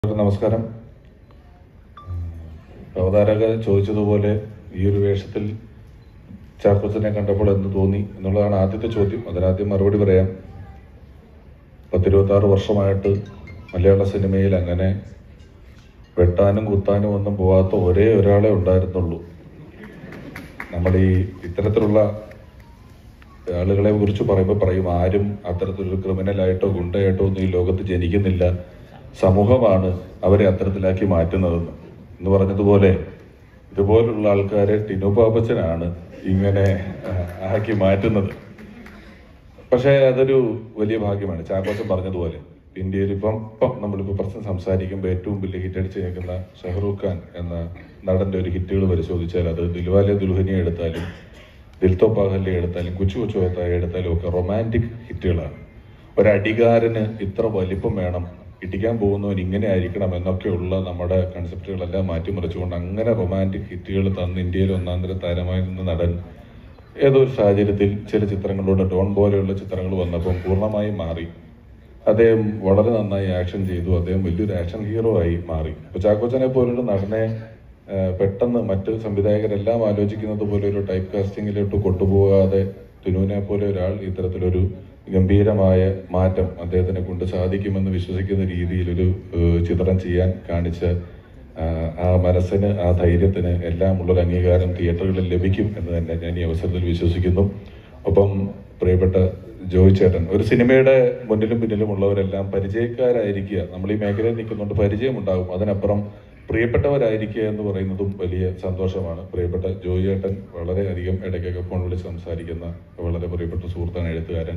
എല്ലാവർക്കും നമസ്കാരം അവതാരക ചോദിച്ചതുപോലെ ഈ ഒരു വേഷത്തിൽ ചാക്കോച്ചനെ കണ്ടപ്പോൾ എന്ത് തോന്നി എന്നുള്ളതാണ് ആദ്യത്തെ ചോദ്യം അതിനാദ്യം മറുപടി പറയാം പത്തിരുപത്തി ആറ് വർഷമായിട്ട് മലയാള സിനിമയിൽ അങ്ങനെ വെട്ടാനും കുത്താനും ഒന്നും പോവാത്ത ഒരേ ഒരാളെ ഉണ്ടായിരുന്നുള്ളൂ നമ്മുടെ ഈ ഇത്തരത്തിലുള്ള ആളുകളെ കുറിച്ച് പറയുമ്പോൾ പറയും ആരും അത്തരത്തിലൊരു ക്രിമിനലായിട്ടോ ഗുണ്ടയായിട്ടോ ഒന്നും ഈ ലോകത്ത് ജനിക്കുന്നില്ല സമൂഹമാണ് അവരെ അത്തരത്തിലാക്കി മാറ്റുന്നതെന്ന് എന്ന് പറഞ്ഞതുപോലെ ഇതുപോലുള്ള ആൾക്കാരെ ടിനു പാപ്പച്ചനാണ് ഇങ്ങനെ ആ, ആക്കി മാറ്റുന്നത് പക്ഷേ അതൊരു വലിയ ഭാഗ്യമാണ് ചാക്കോച്ചൻ പറഞ്ഞതുപോലെ ഇന്ത്യയിൽ ഇപ്പം ഇപ്പം നമ്മളിപ്പോൾ പ്രശ്നം സംസാരിക്കുമ്പോൾ ഏറ്റവും വലിയ ഹിറ്റ് അടിച്ച് നിൽക്കുന്ന ഷെഹ്റൂഖ് ഖാൻ എന്ന നടന്റെ ഒരു ഹിറ്റുകൾ പരിശോധിച്ചാൽ അത് ദിൽവാലെ ദുൽഹനിയെ എടുത്താലും ദിൽത്തോ പാഹല്ലെ എടുത്താലും കുച്ചു കുച്ചു ഹോത്തായ എടുത്താലും ഒക്കെ റൊമാൻറ്റിക് ഹിറ്റുകളാണ് ഒരടികാരന് ഇത്ര വലിപ്പം വേണം ഇടിക്കാൻ പോകുന്നവൻ ഇങ്ങനെ ആയിരിക്കണം എന്നൊക്കെയുള്ള നമ്മുടെ കൺസെപ്റ്റുകളെല്ലാം മാറ്റിമറിച്ചുകൊണ്ട് അങ്ങനെ റൊമാൻറ്റിക് ഹിറ്റുകൾ തന്ന് ഇന്ത്യയിൽ ഒന്നാന്തര താരമായി നിന്ന നടൻ ഏതോ ഒരു സാഹചര്യത്തിൽ ചില ചിത്രങ്ങളിലൂടെ ഡോൺ പോലെയുള്ള ചിത്രങ്ങൾ വന്നപ്പം പൂർണ്ണമായും മാറി അദ്ദേഹം വളരെ നന്നായി ആക്ഷൻ ചെയ്തു അദ്ദേഹം വലിയൊരു ആക്ഷൻ ഹീറോ ആയി മാറി ഇപ്പൊ ചാക്കോച്ചനെ പോലൊരു നടനെ ആ, പെട്ടെന്ന് മറ്റ് സംവിധായകരെല്ലാം ആലോചിക്കുന്നത് പോലെ ഒരു ടൈപ്പ് കാസ്റ്റിംഗിലോട്ട് കൊണ്ടുപോകാതെ തുനുവിനെ പോലെ ഒരാൾ ഇത്തരത്തിലൊരു ഗംഭീരമായ മാറ്റം അദ്ദേഹത്തിനെ കൊണ്ട് സാധിക്കുമെന്ന് വിശ്വസിക്കുന്ന രീതിയിലൊരു ഏഹ്, ചിത്രം ചെയ്യാൻ കാണിച്ച ആ, ആ മനസ്സിന് ആ ധൈര്യത്തിന് എല്ലാം ഉള്ളൊരു അംഗീകാരം തിയേറ്ററുകളിൽ ലഭിക്കും എന്ന് തന്നെ ഞാൻ ഈ അവസരത്തിൽ വിശ്വസിക്കുന്നു ഒപ്പം പ്രിയപ്പെട്ട ജോയ് ചേട്ടൻ ഒരു സിനിമയുടെ മുന്നിലും പിന്നിലും ഉള്ളവരെല്ലാം പരിചയക്കാരായിരിക്കുക നമ്മൾ ഈ മേഖലയിൽ നിൽക്കുന്നുണ്ട് പരിചയമുണ്ടാകും അതിനപ്പുറം പ്രിയപ്പെട്ടവരായിരിക്കുക എന്ന് പറയുന്നതും വലിയ സന്തോഷമാണ് പ്രിയപ്പെട്ട ജോയ് ചേട്ടൻ വളരെ അധികം ഇടയ്ക്കൊക്കെ ഫോൺ വിളിച്ച് സംസാരിക്കുന്ന വളരെ പ്രിയപ്പെട്ട സുഹൃത്താണ് എഴുത്തുകാരൻ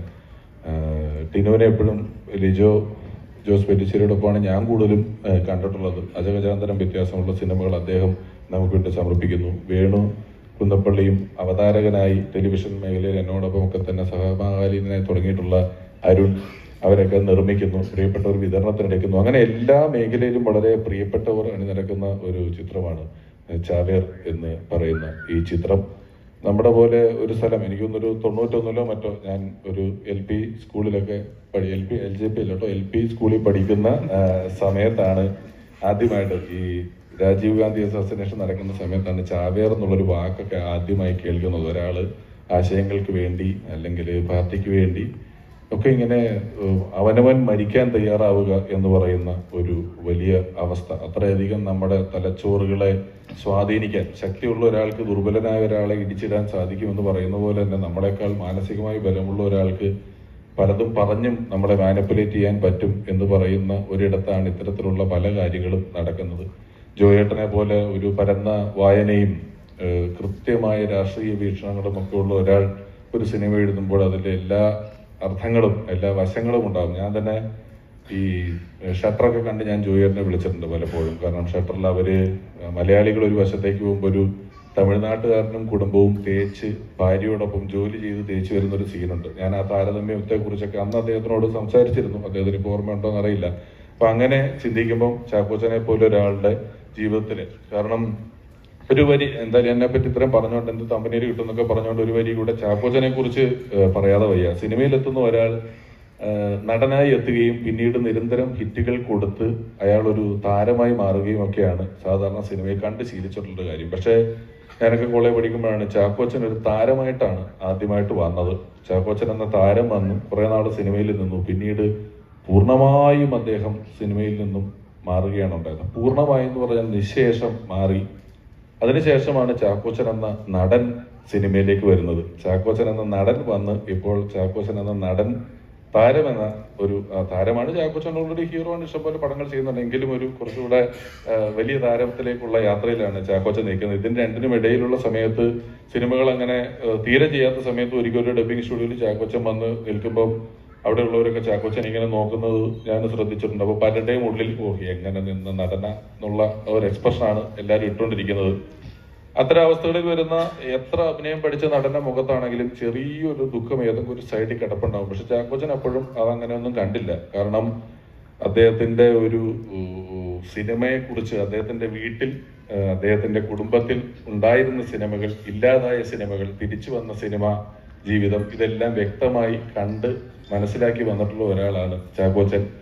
ആഹ് ടിനുവിനെ എപ്പോഴും ലിജോ ജോസ് പെല്ലിശ്ശേരിയോടൊപ്പമാണ് ഞാൻ കൂടുതലും ആഹ് കണ്ടിട്ടുള്ളത് അജഗജാന്തരം വ്യത്യാസമുള്ള സിനിമകൾ അദ്ദേഹം നമുക്ക് വേണ്ടി സമർപ്പിക്കുന്നു വേണു കുന്നപ്പള്ളിയും അവതാരകനായി ടെലിവിഷൻ മേഖലയിൽ എന്നോടൊപ്പം ഒക്കെ തന്നെ സഹമാകാലീനായി തുടങ്ങിയിട്ടുള്ള അരുൺ അവരൊക്കെ നിർമ്മിക്കുന്നു പ്രിയപ്പെട്ടവർ വിതരണത്തിനെടുക്കുന്നു അങ്ങനെ എല്ലാ മേഖലയിലും വളരെ പ്രിയപ്പെട്ടവർ അണിനിരക്കുന്ന ഒരു ചിത്രമാണ് ചാവേർ എന്ന് പറയുന്ന ഈ ചിത്രം നമ്മുടെ പോലെ ഒരു സ്ഥലം എനിക്കൊന്നൊരു തൊണ്ണൂറ്റൊന്നിലോ മറ്റോ ഞാൻ ഒരു എൽ പി സ്കൂളിലൊക്കെ പഠി L P L J P അല്ലോ എൽ പി സ്കൂളിൽ പഠിക്കുന്ന ആ, സമയത്താണ് ആദ്യമായിട്ട് ഈ രാജീവ് ഗാന്ധി അസാസിനേഷൻ നടക്കുന്ന സമയത്താണ് ചാവേർ എന്നുള്ളൊരു വാക്കൊക്കെ ആദ്യമായി കേൾക്കുന്നത് ഒരാള് ആശയങ്ങൾക്ക് വേണ്ടി അല്ലെങ്കിൽ പാർട്ടിക്ക് വേണ്ടി ഒക്കെ ഇങ്ങനെ ഏഹ്, അവനവൻ മരിക്കാൻ തയ്യാറാവുക എന്ന് പറയുന്ന ഒരു വലിയ അവസ്ഥ അത്രയധികം നമ്മുടെ തലച്ചോറുകളെ സ്വാധീനിക്കാൻ ശക്തിയുള്ള ഒരാൾക്ക് ദുർബലനായ ഒരാളെ ഇടിച്ചിടാൻ സാധിക്കുമെന്ന് പറയുന്ന പോലെ തന്നെ നമ്മളെക്കാൾ മാനസികമായി ബലമുള്ള ഒരാൾക്ക് പലതും പറഞ്ഞും നമ്മളെ മാനിപ്പുലേറ്റ് ചെയ്യാൻ പറ്റും എന്ന് പറയുന്ന ഒരിടത്താണ് ഇത്തരത്തിലുള്ള പല കാര്യങ്ങളും നടക്കുന്നത് ജോയേട്ടനെ പോലെ ഒരു പരന്ന വായനയും ഏഹ്, കൃത്യമായ രാഷ്ട്രീയ വീക്ഷണങ്ങളും ഒക്കെ ഉള്ള ഒരാൾ ഒരു സിനിമ എഴുതുമ്പോൾ അതിന്റെ എല്ലാ അർത്ഥങ്ങളും എല്ലാ വശങ്ങളും ഉണ്ടാകും ഞാൻ തന്നെ ഈ ഷട്ടറൊക്കെ കണ്ട് ഞാൻ ജോയിയറിനെ വിളിച്ചിട്ടുണ്ട് പലപ്പോഴും കാരണം ഷട്ടറിൽ അവര് മലയാളികൾ ഒരു വശത്തേക്ക് പോകുമ്പോൾ ഒരു തമിഴ്നാട്ടുകാരനും കുടുംബവും തേച്ച് ഭാര്യയോടൊപ്പം ജോലി ചെയ്ത് തേച്ച് വരുന്ന ഒരു സീനുണ്ട് ഞാൻ ആ താരതമ്യത്തെ കുറിച്ചൊക്കെ അന്ന് അദ്ദേഹത്തിനോട് സംസാരിച്ചിരുന്നു അദ്ദേഹത്തിന് ഇപ്പോൾ ഓർമ്മയുണ്ടോ എന്നറിയില്ല അപ്പൊ അങ്ങനെ ചിന്തിക്കുമ്പോൾ ചാക്കോച്ചനെ പോലെ ഒരാളുടെ ജീവിതത്തില് കാരണം ഒരു വരി എന്തായാലും എന്നെ പറ്റി ഇത്രയും പറഞ്ഞുകൊണ്ട് എന്ത് തമ്പനീര് കിട്ടും എന്നൊക്കെ പറഞ്ഞുകൊണ്ട് ഒരു വരി കൂടെ ചാക്കോച്ചനെ കുറിച്ച് ഏഹ്, പറയാതെ വയ്യ സിനിമയിലെത്തുന്ന ഒരാൾ ഏഹ്, നടനായി എത്തുകയും പിന്നീട് നിരന്തരം ഹിറ്റുകൾ കൊടുത്ത് അയാൾ ഒരു താരമായി മാറുകയും ഒക്കെയാണ് സാധാരണ സിനിമയിൽ കണ്ട് ശീലിച്ചിട്ടുള്ള കാര്യം പക്ഷേ ഞാനൊക്കെ കോളേജ് പഠിക്കുമ്പോഴാണ് ചാക്കോച്ചൻ ഒരു താരമായിട്ടാണ് ആദ്യമായിട്ട് വന്നത് ചാക്കോച്ചൻ എന്ന താരം വന്നു കുറെ നാൾ സിനിമയിൽ നിന്നു പിന്നീട് പൂർണ്ണമായും അദ്ദേഹം സിനിമയിൽ നിന്നും മാറുകയാണ് ഉണ്ടായത് പൂർണ്ണമായി എന്ന് പറഞ്ഞാൽ നിശേഷം മാറി അതിനുശേഷമാണ് ചാക്കോച്ചൻ എന്ന നടൻ സിനിമയിലേക്ക് വരുന്നത് ചാക്കോച്ചൻ എന്ന നടൻ വന്ന് ഇപ്പോൾ ചാക്കോച്ചൻ എന്ന നടൻ താരം എന്ന ഒരു ആ, താരമാണ് ചാക്കോച്ചൻ ഓൾറെഡി ഹീറോ ആണ് ഇഷ്ടംപോലെ പടങ്ങൾ ചെയ്യുന്നുണ്ട് എങ്കിലും ഒരു കുറച്ചുകൂടെ ആ, വലിയ താരത്തിലേക്കുള്ള യാത്രയിലാണ് ചാക്കോച്ചൻ നിൽക്കുന്നത് ഇതിന് രണ്ടിനും ഇടയിലുള്ള സമയത്ത് സിനിമകൾ അങ്ങനെ ആ, തീരെ ചെയ്യാത്ത സമയത്ത് ഒരിക്കലും ഒരു ഡബിങ് സ്റ്റുഡിയോയിൽ ചാക്കോച്ചൻ വന്ന് നിൽക്കുമ്പോൾ അവിടെയുള്ളവരൊക്കെ ചാക്കോച്ചൻ ഇങ്ങനെ നോക്കുന്നത് ഞാൻ ശ്രദ്ധിച്ചിട്ടുണ്ട് അപ്പൊ പലരുടെയും ഉള്ളിൽ ഓ എങ്ങനെ നിന്ന് നടന എന്നുള്ള ഒരു എക്സ്പ്രഷനാണ് എല്ലാവരും ഇട്ടുകൊണ്ടിരിക്കുന്നത് അത്തരം അവസ്ഥകളിൽ വരുന്ന എത്ര അഭിനയം പഠിച്ച നടന്റെ മുഖത്താണെങ്കിലും ചെറിയൊരു ദുഃഖം ഏതെങ്കിലും ഒരു സൈഡിൽ കിടപ്പുണ്ടാവും പക്ഷെ ചാക്കോച്ചൻ അപ്പോഴും അതങ്ങനെ ഒന്നും കണ്ടില്ല കാരണം അദ്ദേഹത്തിന്റെ ഒരു ഉം, സിനിമയെ കുറിച്ച് അദ്ദേഹത്തിന്റെ വീട്ടിൽ ആ, അദ്ദേഹത്തിന്റെ കുടുംബത്തിൽ ഉണ്ടായിരുന്ന സിനിമകൾ ഇല്ലാതായ സിനിമകൾ തിരിച്ചു വന്ന സിനിമ ജീവിതം ഇതെല്ലാം വ്യക്തമായി കണ്ട് മനസ്സിലാക്കി വന്നിട്ടുള്ള ഒരാളാണ് ചാക്കോച്ചൻ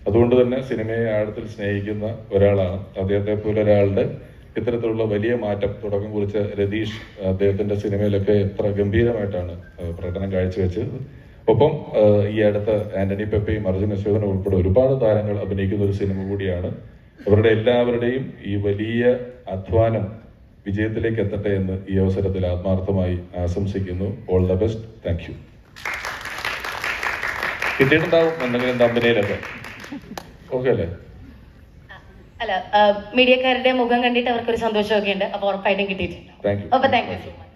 അതുകൊണ്ട് തന്നെ സിനിമയെ ആഴത്തിൽ സ്നേഹിക്കുന്ന ഒരാളാണ് അദ്ദേഹത്തെ പോലെ ഒരാളുടെ ഇത്തരത്തിലുള്ള വലിയ മാറ്റം തുടക്കം കുറിച്ച രതീഷ് അദ്ദേഹത്തിന്റെ സിനിമയിലൊക്കെ എത്ര ഗംഭീരമായിട്ടാണ് ഏഹ്, പ്രകടനം കാഴ്ചവെച്ചത് ഒപ്പം ഏഹ്, ഈ അടുത്ത ആന്റണി പെപ്പയും അർജുൻ അശോകനും ഉൾപ്പെടെ ഒരുപാട് താരങ്ങൾ അഭിനയിക്കുന്ന ഒരു സിനിമ കൂടിയാണ് അവരുടെ എല്ലാവരുടെയും ഈ വലിയ അധ്വാനം വിജയത്തിലേക്ക് എത്തട്ടെ എന്ന് ഈ അവസരത്തിൽ ആത്മാർത്ഥമായി ആശംസിക്കുന്നു all the best thank you കിട്ടിയിട്ടുണ്ടാവും എന്തെങ്കിലും കമ്പനിയിലൊക്കെ ഓക്കെ അല്ലേ അല്ല ആ, മീഡിയക്കാരുടെ മുഖം കണ്ടിട്ട് അവർക്കൊരു സന്തോഷമൊക്കെ ഉണ്ട് അപ്പൊ ഉറപ്പായിട്ടും കിട്ടിയിട്ടുണ്ട് താങ്ക് യു അപ്പൊ താങ്ക് യു സോ മച്ച്